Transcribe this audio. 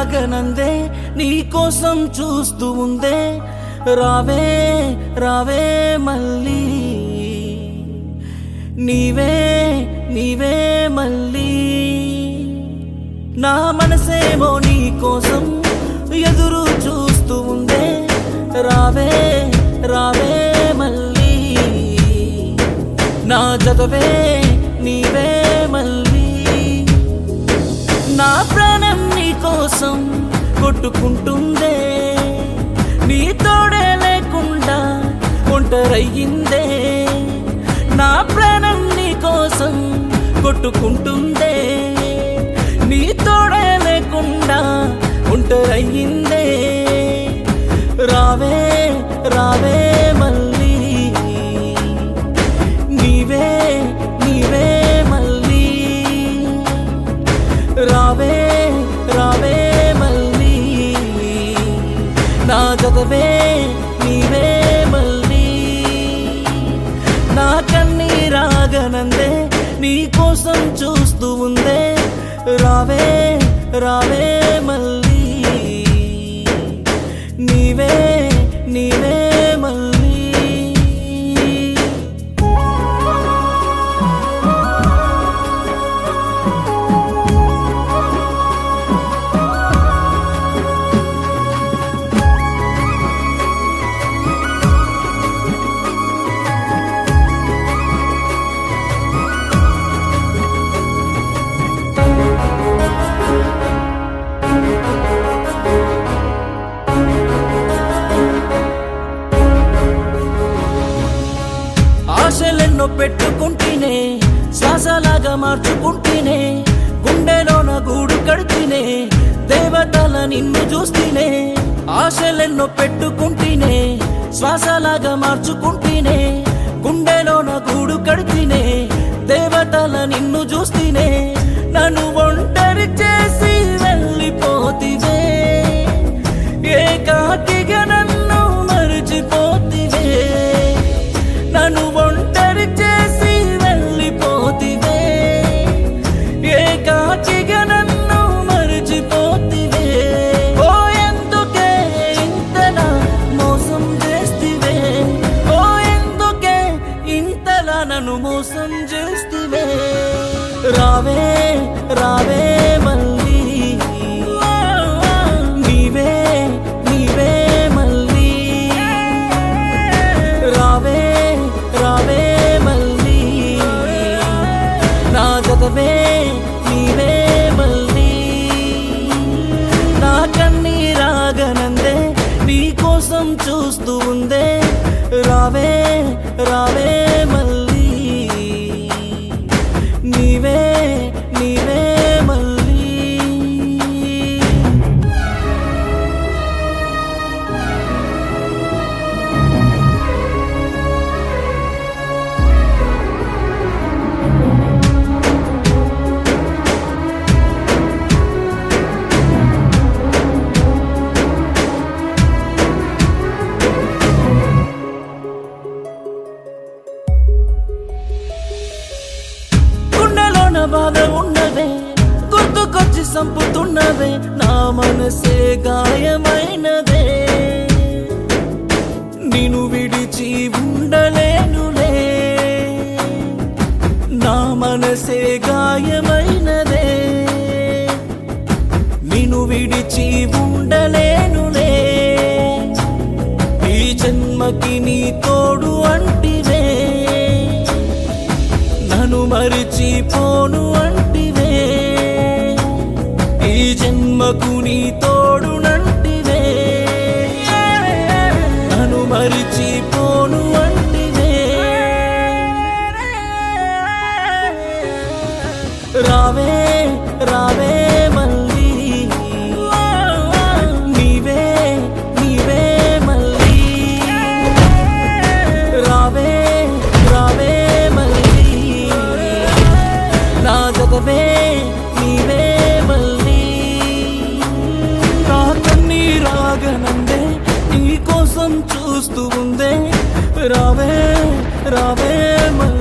రాగనందే నీ కోసం చూస్తూ ఉందే రావే రావే మళ్ళీ నీవే నీవే మళ్ళీ నా మనసేమో నీ కోసం ఎదురు చూస్తూ ఉందే రావే రావే మళ్ళీ నా జతవే నీవే మళ్ళీ నా ప్రాణం నీ కోసం కొట్టుకుంటుందే నీ తోడే లేకుండా ఒంటరయ్యిందే నా ప్రాణం నీ కోసం కొట్టుకుంటుందే నీ తోడే లేకుండా ఒంటరయ్యిందే రావే రావే మళ్ళీ నీవే నీవే మళ్ళీ రావే రావే మళ్ళీ నా జతవే నీవే మళ్ళీ నా కన్నీ రాగనందే నీ కోసం చూస్తూ ఉందే రావే రావే మళ్ళీ నీవే నీవే మళ్ళీ ఆశలెన్నో పెట్టుకుంటేనే శ్వాసలాగా మార్చుకుంటేనే గుండెలోన గూడు కడితేనే దేవతల నిన్ను చూస్తేనే ఆశలెన్నో పెట్టుకుంటేనే శ్వాసలాగా మార్చుకుంటేనే గుండెలోన గూడు కడితేనే దేవతల నిన్ను చూస్తేనే నన్ను ఒంటరి చేసి వెళ్ళిపోతివే ఏకాకిగా నన్ను మరిచిపోతివే నన్ను ఒంటరి చేసి వెళ్ళిపోతివే ఏకాకిగా నన్ను మరిచిపోతివే ఓ ఎందుకే ఇంతలా మోసం చేస్తివే ఓ ఎందుకే ఇంతలా నన్ను మోసం చేస్తివే రావే రావే మళ్ళీ నీవే నీవే మళ్ళీ రావే రావే మళ్ళీ నా జతవే నీవే మళ్ళీ నా కన్నీ రాగనందే నీ కోసం చూస్తూ ఉందే రావే రావే మళ్ళీ నీవే నీవే మళ్ళీ గుండెలోన బాధ ఉన్నవే గుర్తుకొచ్చి సంపుతున్నవే నా మనసే గాయమైనదే నిన్ను విడిచి ఉండలేనులే నా మనసే గాయమైనదే నిన్ను విడిచి ఉండలేనులే ఈ జన్మకి నీ తోడు అంటివే నన్ను మరిచిపోను అంటివే ఈ జన్మకు నీ తోడునంటివే నన్ను మరిచిపోను అంటివే రావే రావే మళ్ళీ నీవే నీవే మళ్ళీ రావే రావే మళ్ళీ నా జగవే నీవే మళ్ళీ నా కన్నీ రాగనందే నీ కోసం చూస్తూ ఉందే రావే రావే మళ్ళీ